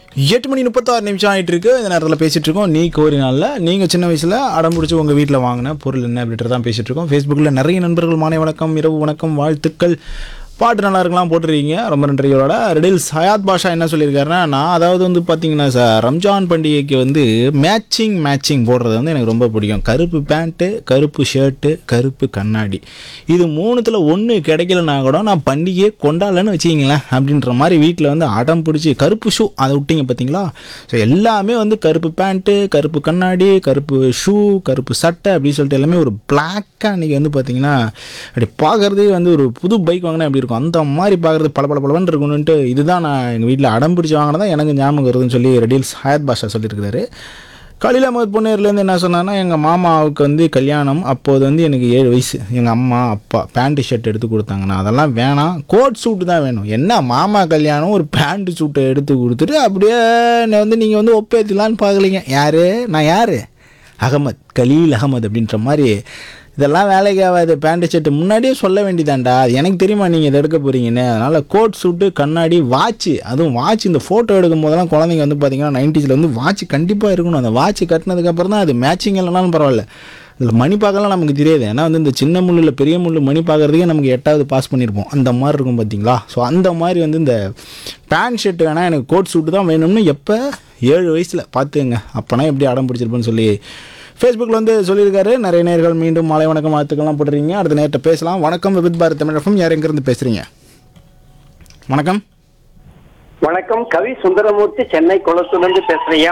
எட்டு மணி முப்பத்தாறு நிமிஷம் ஆகிட்டு இருக்கு இந்த நேரத்தில் பேசிட்டு இருக்கோம் நீ கோரினால நீங்கள் சின்ன வயசில் அடம் பிடிச்சி உங்கள் வீட்டில் வாங்கின பொருள் என்ன அப்படின்றத தான் பேசிட்டு இருக்கோம் ஃபேஸ்புக்கில் நிறைய நண்பர்கள் மாலை வணக்கம் இரவு வணக்கம் வாழ்த்துக்கள் பாட்டு நல்லா இருக்கலாம் போட்டிருக்கீங்க ரொம்ப நன்றிகளோட ரெடில்ஸ் ஹயாத் பாஷா என்ன சொல்லியிருக்காருன்னா நான் அதாவது வந்து பார்த்தீங்கன்னா சார் ரம்ஜான் பண்டிகைக்கு வந்து மேட்சிங் மேட்சிங் போடுறது வந்து எனக்கு ரொம்ப பிடிக்கும் கருப்பு பேண்ட்டு கருப்பு ஷர்ட்டு கருப்பு கண்ணாடி இது மூணுத்தில் ஒன்று கிடைக்கலனா கூட நான் பண்டிகையை கொண்டாடலன்னு வச்சிங்களேன் அப்படின்ற மாதிரி வீட்டில் வந்து அடம் பிடிச்சி கருப்பு ஷூ அதை விட்டீங்க பார்த்தீங்களா ஸோ எல்லாமே வந்து கருப்பு பேண்ட்டு கருப்பு கண்ணாடி கருப்பு ஷூ கருப்பு சட்டை அப்படின்னு சொல்லிட்டு எல்லாமே ஒரு பிளாக்காக அன்றைக்கி வந்து பார்த்தீங்கன்னா அப்படி பார்க்குறதே வந்து ஒரு புது பைக் வாங்கினா எப்படி இருக்கும் அந்த மாதிரி பார்க்குறது பல பல பலவன் இருக்கணுன்ட்டு இதுதான் நான் எங்கள் வீட்டில் அடம் பிடிச்சி வாங்கினதா எனக்கு ஞாபகம் வருதுன்னு சொல்லி ரெடில்ஸ் ஹயாத் பாஷா சொல்லியிருக்கிறாரு கலில் அகமது பொன்னேர்லேருந்து என்ன சொன்னான்னா எங்கள் மாமாவுக்கு வந்து கல்யாணம் அப்போது வந்து எனக்கு ஏழு வயசு எங்கள் அம்மா அப்பா பேண்ட்டு ஷர்ட் எடுத்து கொடுத்தாங்கண்ணா அதெல்லாம் வேணாம் கோட் சூட்டு தான் வேணும் என்ன மாமா கல்யாணம் ஒரு பேண்ட்டு சூட்டை எடுத்து கொடுத்துட்டு அப்படியே என்னை வந்து நீங்கள் வந்து ஒப்பேற்றலான்னு பார்க்கலீங்க யார் நான் யார் அகமத் கலீல் அகமது அப்படின்ற மாதிரி இதெல்லாம் வேலைக்கு ஆகாது பேண்ட் ஷர்ட்டு முன்னாடியே சொல்ல வேண்டியதாண்டா அது எனக்கு தெரியுமா நீங்கள் இதை எடுக்க போகிறீங்கன்னு அதனால் கோட் சூட்டு கண்ணாடி வாட்ச் அதுவும் வாட்ச் இந்த ஃபோட்டோ எடுக்கும் போதெல்லாம் குழந்தைங்க வந்து பார்த்தீங்கன்னா நைன்டிஸில் வந்து வாட்ச் கண்டிப்பாக இருக்கணும் அந்த வாட்ச் கட்டினதுக்கப்புறம் தான் அது மேட்சிங் இல்லைனாலும் பரவாயில்ல இதில் மணி பார்க்கலாம் நமக்கு தெரியாது ஏன்னா வந்து இந்த சின்ன முள்ளில் பெரிய முள் மணி பார்க்குறதுக்கே நமக்கு எட்டாவது பாஸ் பண்ணியிருப்போம் அந்த மாதிரி இருக்கும் பார்த்தீங்களா ஸோ அந்த மாதிரி வந்து இந்த பேண்ட் ஷர்ட் வேணால் எனக்கு கோட் சூட்டு தான் வேணும்னு எப்போ ஏழு வயசில் பார்த்துங்க அப்போனா எப்படி அடம் பிடிச்சிருப்பேன்னு சொல்லி ஃபேஸ்புக்கில் வந்து சொல்லியிருக்காரு நிறைய நேர்கள் மீண்டும் மாலை வணக்கம் வாழ்த்துக்கள்லாம் போட்டுறீங்க அடுத்த நேரத்தை பேசலாம் வணக்கம் விபித் பாரத் தமிழகம் யார் எங்கேருந்து பேசுகிறீங்க வணக்கம் வணக்கம் கவி சுந்தரமூர்த்தி சென்னை குளத்திலிருந்து பேசுறேன்